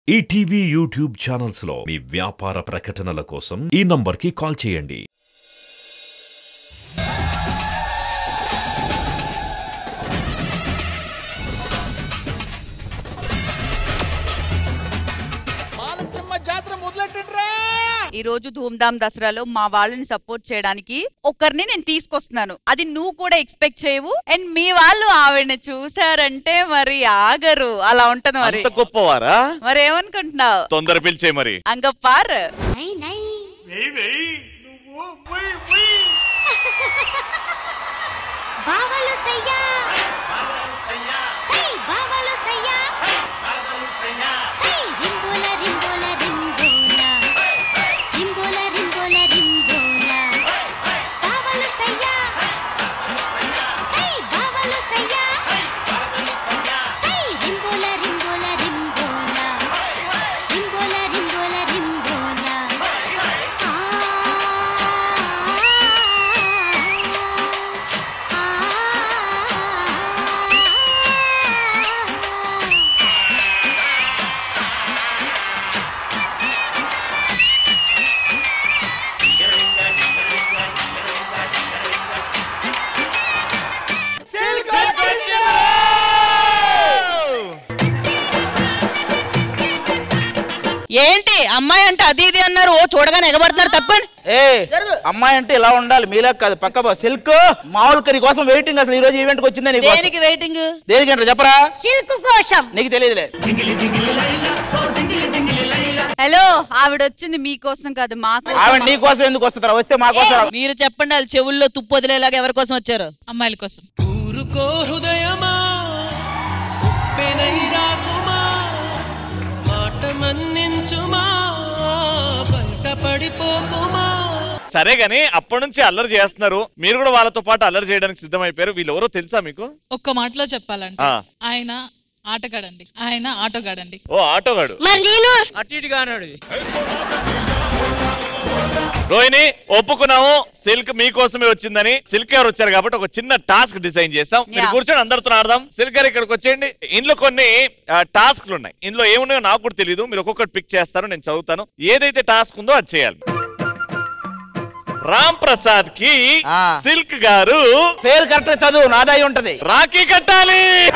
ETV YouTube channels లో మీ వ్యాపార ప్రకటనల కోసం ఈ నంబర్కి కాల్ చేయండి మాలచ్చమ్మ జాతర మొదలెట్టండిరా ఈ రోజు ధూమ్ధామ్ దసరాలో మా వాళ్ళని సపోర్ట్ చేయడానికి ఒకరిని నేను తీసుకొస్తున్నాను అది నువ్వు కూడా ఎక్స్పెక్ట్ చేయవు అండ్ మీ వాళ్ళు ఆవిడని చూసారంటే మరి ఆగరు అలా ఉంటది మరి అంత గొప్పవారా మరి ఏమనుకుంటున్నావు తొందర పిలిచే మరి అంగ పార్ బావలు సయ్యా సై బావలు సయ్యా సై రింబోల రింబోల రింబోల రింబోల రింబోల రింబోల బావలు సయ్యా సై బావలు సయ్యా సై రింబోల రింబోల రింబోల రింబోల రింబోల రింబోల ఏంటి అమ్మాయి అంటే అది ఇది అన్నారు ఓ చూడగానే ఎగబడుతున్నారు తప్పని ఏ అమ్మాయి అంటే ఇలా ఉండాలి మీలా కాదు పక్క సిల్క్ మామూలు కర్రీ కోసం వెయిటింగ్ అసలు ఈ రోజు ఈవెంట్ కి వచ్చిందే నీకు దేనికి వెయిటింగ్ దేనికంటే చెప్పరా సిల్క్ కోసం నీకు తెలియదులే హలో ఆవిడ వచ్చింది మీకోసం కాదు మా ఆవిడ కోసం నీ కోసం ఎందుకు వస్తుంటారా వస్తే మా కోసం రా. మీరు చెప్పండి వాళ్ళు చెవుల్లో తుప్పు వదిలేలాగా ఎవరి కోసం వచ్చారు అమ్మాయిల కోసం ఊరుకో హృదయమా పెనైరాకుమా మాట మన్నించుమా బయట పడిపోకుమా సరే గాని అప్పటి నుంచి అల్లరి చేస్తున్నారు మీరు కూడా వాళ్ళతో పాటు అల్లరి చేయడానికి సిద్ధమైపోయారు వీళ్ళు ఎవరో తెలుసా మీకు ఒక్క మాటలో చెప్పాలంటే ఆ. ఆయన ఆటగాడండి ఆయన ఆటోగాడండి ఓ ఆటోగాడు మరి నేను అటు ఇటుగా అన్నాడు రోహిణి ఒప్పుకున్నాము సిల్క్ మీకోసమే వచ్చిందని సిల్క్ గారు వచ్చారు కాబట్టి ఒక చిన్న టాస్క్ డిజైన్ చేసాం మీరు Yeah. కూర్చొని అందరితో ఆడదాం సిల్క్ గారు ఇక్కడికి వచ్చేయండి ఇందులో కొన్ని టాస్క్లు ఉన్నాయి ఇందులో ఏమున్నాయో నాకు కూడా తెలియదు మీరు ఒక్కొక్కటి పిక్ చేస్తారు నేను చదువుతాను ఏదైతే టాస్క్ ఉందో అది చేయాలి రామ్ ప్రసాద్ కి ఆ. సిల్క్ గారు పేరు కరెక్ట్ చదువు నాదై ఉంటది రాఖీ కట్టాలి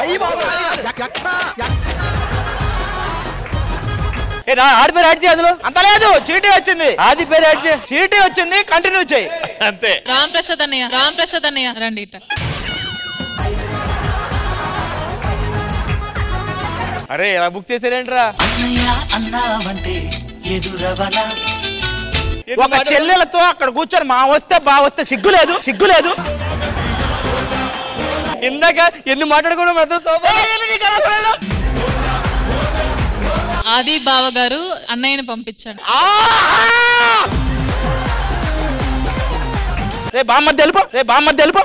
ఏ నా ఆడి పేరు యాడ్ చేయి అందులో అంత లేదు చీటీ వచ్చింది ఆది పేరు యాడ్ చేయి చీటీ వచ్చింది కంటిన్యూ చేయి అంతే రామ్ ప్రసాద్ అన్నయ్య రామ్ ప్రసాద్ అన్నయ్య రండి ఇట అరే ఇలా బుక్ చేసారేంట్రా ఒక చెల్లెలతో అక్కడ కూర్చొని మా వస్తే బా వస్తే సిగ్గు లేదు సిగ్గు లేదు ఇందాక ఎన్ని మాట్లాడుకున్నాం మాత్రం సోఫా. ఏ, నీకు అనవసరం లేదు. ఆది బావ గారు అన్నయ్యని పంపించండి ఆహా! రే బామ్మ తెలుపు రే బామ్మ తెలుపు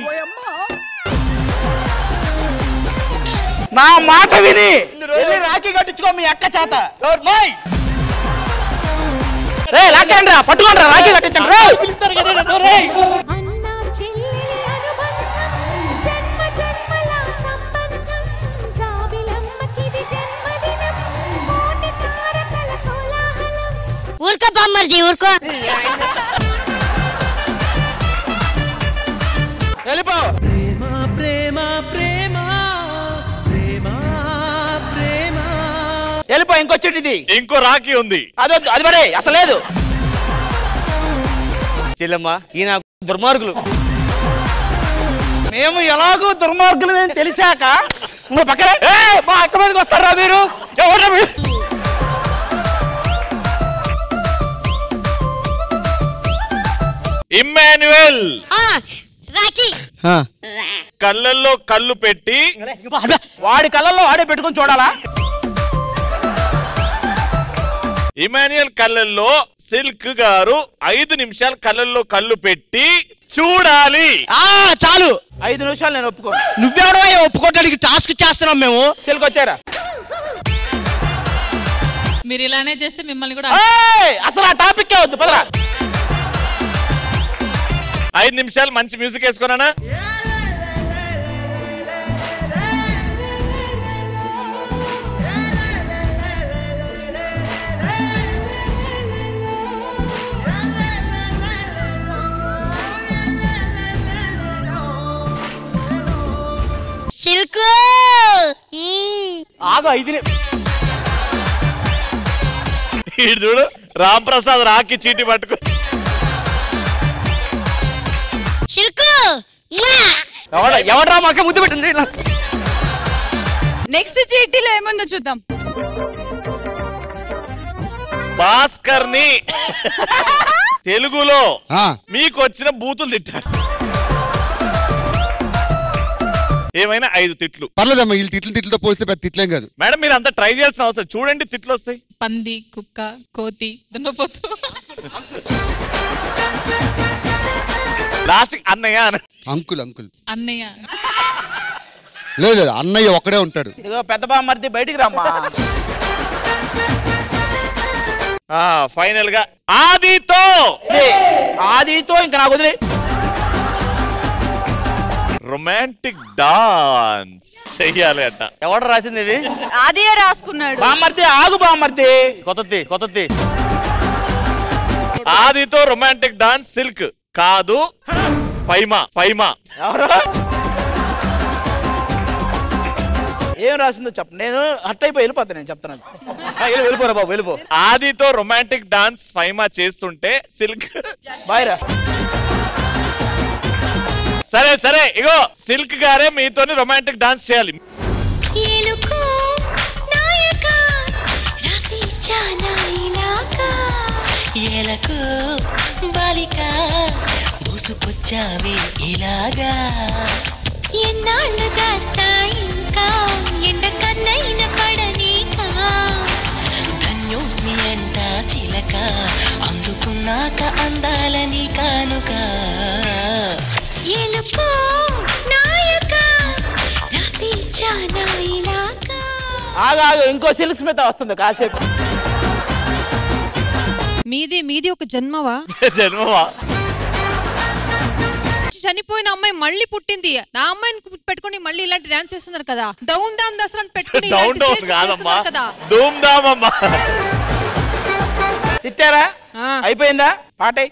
నా మాట విని వెళ్ళి రాఖీ కట్టించుకో మీ అక్క చేత నోర్మోయ్. రే లాక్కండి రా పట్టుకోండి రా రాఖీ కట్టించండి రే పిలుస్తారు కదా నన్ను, రేయ్. అన్నా చెల్లెలి అనుబంధం జన్మ జన్మల సంబంధం జాబిలమ్మకిది జన్మదినం కోటి తారకల కోలాహలం ఊరుకో బామ్మర్ది ఊరుకో వెళ్ళిపో ప్రేమ ప్రేమ ప్రేమ ప్రేమ ప్రేమ వెళ్ళిపో ఇంకొచ్చేటిది ఇంకో రాఖీ ఉంది అదొద్దు అది మరే అసలు లేదు చెల్లెమ్మ ఈయన దుర్మార్గులు మేము ఎలాగో దుర్మార్గులు అని తెలిసాక నువ్వు పక్కన ఏయ్, మా అక్క మీదకి వస్తారా మీరు ఎవరు మీరు? ఇమ్మాన్యుయల్ రాఖీ కళ్ళల్లో కళ్ళు పెట్టి వాడి కళ్ళల్లో వాడే పెట్టుకొని చూడాలా ఇమాన్యుయల్ కళ్ళల్లో సిల్క్ గారు ఐదు నిమిషాలు కళ్ళల్లో కళ్ళు పెట్టి చూడాలి ఆ చాలు ఐదు నిమిషాలు నేను ఒప్పుకో నువ్వెవడో ఒప్పుకోవడానికి టాస్క్ చేస్తున్నాం మేము సిల్క్ వచ్చారా మీరు ఇలానే చేస్తే మిమ్మల్ని కూడా ఏయ్, అసలు ఆ టాపిక్ వద్దు పదరా ఐదు నిమిషాలు మంచి మ్యూజిక్ వేసుకున్నానా సిల్క్ ఆగు ఐదు ని- ఈడు చూడు రామ్ ప్రసాద్ రాకి చీటి పట్టుకో సిల్క్ ఎవడ ఎవడ్రా మాకే ముద్దు పెట్టింది నెక్స్ట్ చీటీలో ఏముందో చూద్దాం భాస్కర్ ని తెలుగులో ఆ, మీకు వచ్చిన బూతులు తిట్టారు ఏమైనా ఐదు తిట్లు పర్లేదమ్మా వీళ్ళు తిట్లు తిట్లతో పోలిస్తే పెద్ద తిట్లేం కాదు మేడం మీరు అంతా ట్రై చేయాల్సిన అవసరం చూడండి తిట్లు వస్తాయి పంది కుక్క కోతి దున్నపోతు లాస్ట్ అన్నయ్య అన అంకుల్ అంకుల్ అన్నయ్య లేదు లేదు అన్నయ్య ఒక్కడే ఉంటాడు ఇదిగో పెద్ద బామ్మర్ది బయటికి రమ్మా ఆ ఫైనల్ గా ఆదితో ఏ, ఆదితో ఇంకా నాకు వదిలే రొమాంటిక్ డాన్స్ చెయ్యాలి అంట ఎవడ రాసింది ఇది అదే రాసుకున్నాడు బామ్మర్ది ఆగు బామ్మర్ది కొత్తది కొత్తది ఆదితో రొమాంటిక్ డాన్స్ సిల్క్ కాదు ఫైమా ఫైమా ఎవరు ఏం రాసిందో చెప్ప నేను హట్ అయిపోయి వెళ్ళిపోతాను నేను చెప్తాను వెళ్ళిపోరా బాబు వెళ్ళిపో ఆదితో రొమాంటిక్ డాన్స్ ఫైమా చేస్తుంటే సిల్క్ బాయ్ రా సరే సరే ఇగో సిల్క్ గారే మీతోని రొమాంటిక్ డాన్స్ చేయాలి ఏలుకో నాయక రాసి చానా ఇలాకా ఎలకు బాలిక బూసుకొచ్చావే ఇలాగా ఎన్నాళ్ళు దాస్తా ఇంకా ఎండ కన్నైన పడనీకా ధన్యోస్మి అంట చిలక అందుకున్నాక అందాలని కానుక ఏలుకో నాయక రాసి చానా ఇలాకా ఆగు ఆగు ఇంకో సిల్క్ స్మిత వస్తుంది కాసేపు మీది మీది ఒక జన్మవా జన్మమా చనిపోయిన అమ్మాయి మళ్ళీ పుట్టింది నా అమ్మాయిని కు- పెట్టుకొని మళ్ళీ ఇలాంటి డాన్స్ చేస్తున్నారు కదా దౌన్ దామ్ దసరా అని పెట్టుకొని డౌన్ ఇలాంటి డౌన్ statements కాదమ్మా చేస్తున్నారు కదా ధూమ్ ధామ్ అమ్మా తిట్టారా ఆ. అయిపోయిందా పాటే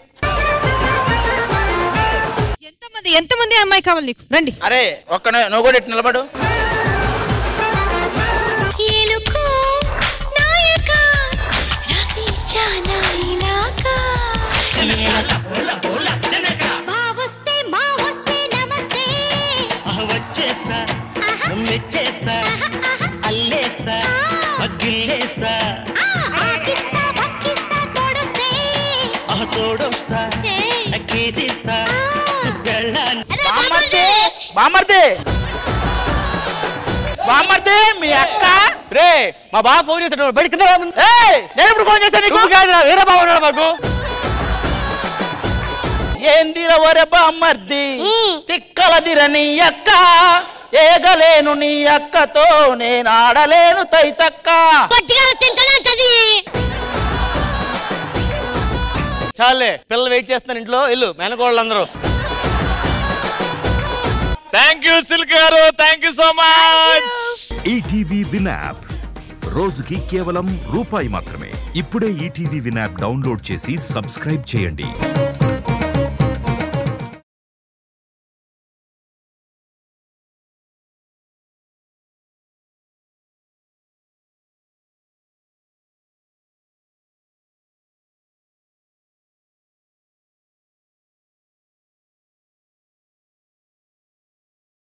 ఎంతమంది ఎంతమంది అమ్మాయి కావాలి నీకు రండి అరే ఒక్క ని- నువ్వు కూడా ఇటు నిలబడు ఏలుకో నాయక రాసి చానా ఇలాకా బావొస్తే మావొస్తే నమస్తే వచ్చేస్తా మెచ్చేస్తా అల్లేస్తా అగ్గిల్లేస్తా ఆకిస్తా బక్కిస్తా తోడొస్తే ఆ తోడొస్తా ఏయ్. కేసిస్తా వెళ్ళాను బామ్మర్ది బామ్మర్ది బామ్మర్ది మీ అక్క రే మా బావ ఫోన్ చేస్తాడు బయటికి ఏయ్, నేను ఇప్పుడు ఫోన్ చేశాను నీకు వేరే బావ ఉన్నాడు మాకు ఏందిర ఒరే బామ్మర్ది తిక్కలదిర నీ అక్క ఏగలేను నీ అక్కతో నేను ఆడలేను తైతక్క పొట్టిగా తింటానంటది చాలే పిల్లలు వెయిట్ చేస్తున్నారు ఇంట్లో ఇల్లు మేనకోళ్ళు అందరూ థ్యాంక్ యూ సిల్క్ గారు thank you so much ETV Win app రోజుకి కేవలం రూపాయి మాత్రమే ఇప్పుడే ఈటీవీ విన్ యాప్ డౌన్లోడ్ చేసి సబ్స్క్రైబ్ చేయండి